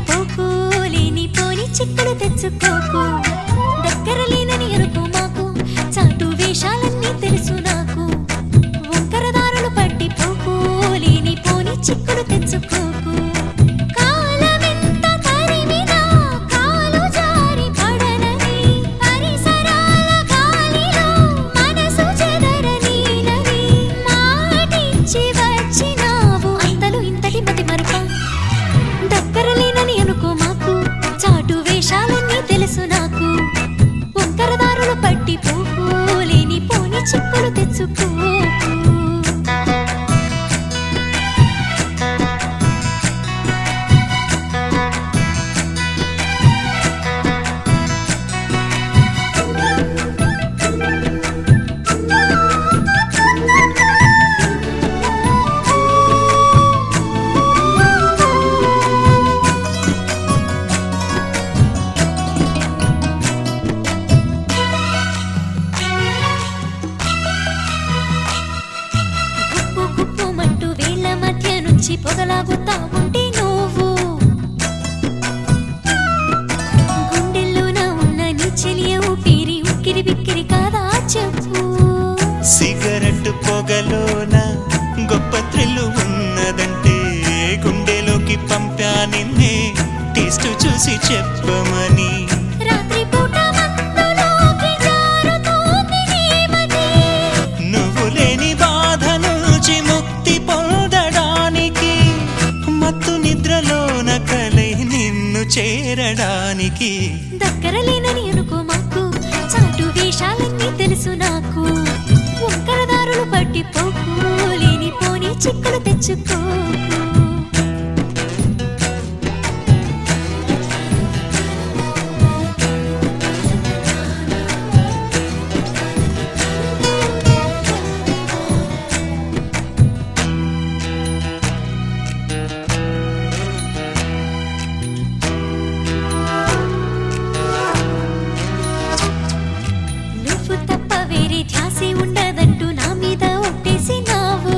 పోకు లేని పోని చిక్కులు తెచ్చుకోకు దగ్గర లేనని ఎరుకు మాకు చాటు వేషాలన్నీ తెలుసు నాకు వంకరదారులు పట్టి పోకు లేని పోని చిక్కులు తెచ్చుకోకు కాలమెంత తరిమినా కాలు జారి పడనని పరిసరాల గాలిలో మనసు చెదరనీనని మాటిచ్చి వచ్చినావు అంతలు ఇంతటి మతి మరుప దగ్గర లేనని అనుకో మాకు చాటు వేషాలన్నీ తెలుసు నాకు వంకరదారులు పట్టి పోకు లేని పోని చిక్కులు తెచ్చుకోకు గుప్పు గుప్పుమంటూ వేళ్ళ మధ్య నుంచి పొగలాగుతా ఉంటే నువ్వు గుండెల్లోన ఉన్న నీ చెలియ ఊపిరి ఉక్కిరి బిక్కిరి కాదా చెప్పు సిగరెట్ పొగలోన గొప్ప థ్రిల్లు ఉన్నదంటే గుండెలోకి పంపా నిన్నే టేస్ట్ చూసి చెప్పమని రాత్రి పూట మత్తులోకి జారుతోంది నీ మతి. నువ్వు లేని బాధ నుంచి ముక్తి పొందడానికి మత్తు నిద్రలోన కలై నిన్ను చేరడానికి దగ్గర లేనని అనుకో మాకు చాటు వేషాలన్నీ తెలుసు నాకు వంకరదారులు పట్టి పోకు లేని పోని చిక్కులు తెచ్చుకోకు నువ్వు తప్ప వేరే ధ్యాసే ఉండదంటూ నా మీద ఒట్టేసినావు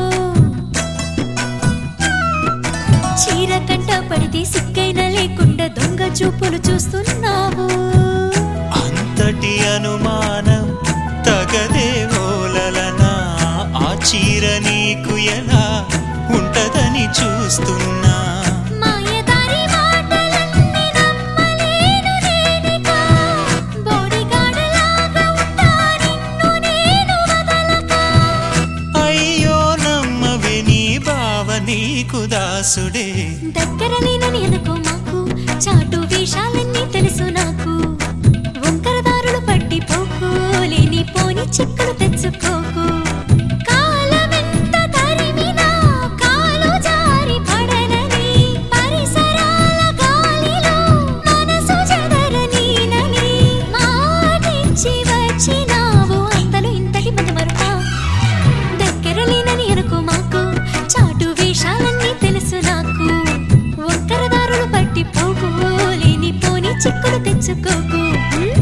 చీర కంట పడితే సిగ్గైన లేకుండా దొంగ చూపులు చూస్తున్నావు అంతటి అనుమానం తగదేవోలనా ఆ చీర నీకు ఎలా ఉంటదని చూస్తున్నా మాయదారి మాటలన్నీ నమ్మలేను నేనిక. బోడిగాడులాగా ఉంటా నిన్ను నేను వదలక. అయ్యో నమ్మవే నీ బావ నీకు దాసుడే దగ్గర లేనని అనుకో మాకు చాటు వేషాలన్నీ తెలుసు నాకు వంకరదారులు పట్టి పోకు లేని పోని చిక్కులు తెచ్చుకోకు కాలమెంత తరిమినా కాలు జారి పడనని పరిసరాల గాలిలో మనసు చెదరనీనని మాటిచ్చి వచ్చినావు అంతలు ఇంతటి మతమరుపా దగ్గర లేనని అనుకో మాకు చాటు వేషాలన్నీ తెలుసు నాకు వంకరదారులు పట్టి పోకు లేని పోని చిక్కులు తెచ్చుకోకు